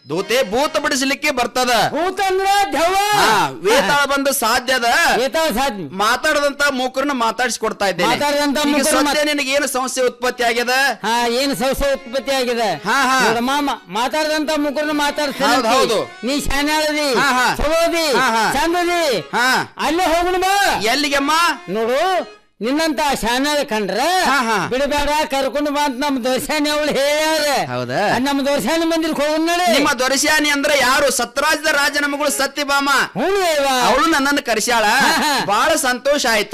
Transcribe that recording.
ದೂತೆ ಭೂತ ಬಿಡಿಸ್ಲಿಕ್ಕೆ ಬರ್ತದ ಭೂತ ಅಂದ್ರ ದೆವ್ವ ಹಾ ವೇತಾಳ ಬಂದ ಸಾಧ್ಯದ ಏತಾಳ ಸಾಧ್ಯ ಮಾತಾಡದಂತ ಮೂಕರನ್ನ ಮಾತಾಡಿಸ್ಕೊಡ್ತಾ ಇದ್ದೇನೆ ಮಾತಾಡದಂತ ಈಗ ಮೂಕರನ್ನ ಸದ್ಯ ನಿನಗೆ ಏನು ಸಮಸ್ಯೆ ಉತ್ಪತ್ತಿ ಆಗ್ಯದ ಹಾ ಏನ್ ಸಂಶಯ ಉತ್ಪತ್ತಿ ಆಗಿದೆ ಹಾ, ಹಾ. ನೋಡ ಮಾಮ ಮಾತಾಡದಂತ ಮುಗ್ಗರನ್ನ ಹೌದು, ಮಾತಾಡ್ತಾನೆ ಹೌದು. ನೀ ಶಾನ್ಯಾಳದಿ ಹಾ, ಹಾ. ಚಲೋದಿ ಹಾ, ಹಾ. ಚಂದದಿ ಹಾ ಅಲ್ಲೇ ಹೋಗುಣ ಬಾ ಎಲ್ಲಿಗೆಮ್ಮ ನೋಡು ನಿನ್ನಂತ ಶಾನ್ಯಾಳ ಕಂಡ್ರ ಹಾ, ಹಾ. ಬಿಡಬೇಡ ಕರ್ಕೊಂಡು ಬಾ ಅಂತ ನಮ್ಮ ದೋರ್ಸಾನಿ ಅವಳು ಹೇಳ್ಯಾರ ಹೌದಾ? ಅದ್ ನಮ್ಮ ದೋರ್ಸಾನಿ ಮಂದಿರಕ್ಕೆ ಹೋಗುಣ ನಡಿ ನಿಮ್ಮ ದೊರೆಸ್ಯಾನಿ ಅಂದ್ರೆ ಯಾರು ಸತ್ರಾಜದ ರಾಜನ ಮಗಳು ಸತ್ಯಭಾಮ ಹ್ಞೂ ಇವ ಅವಳು ನನ್ನನ್ನು ಕರೆಸ್ಯಾಳ ಹಾ, ಹಾ. ಬಹಳ ಸಂತೋಷ ಆಯ್ತು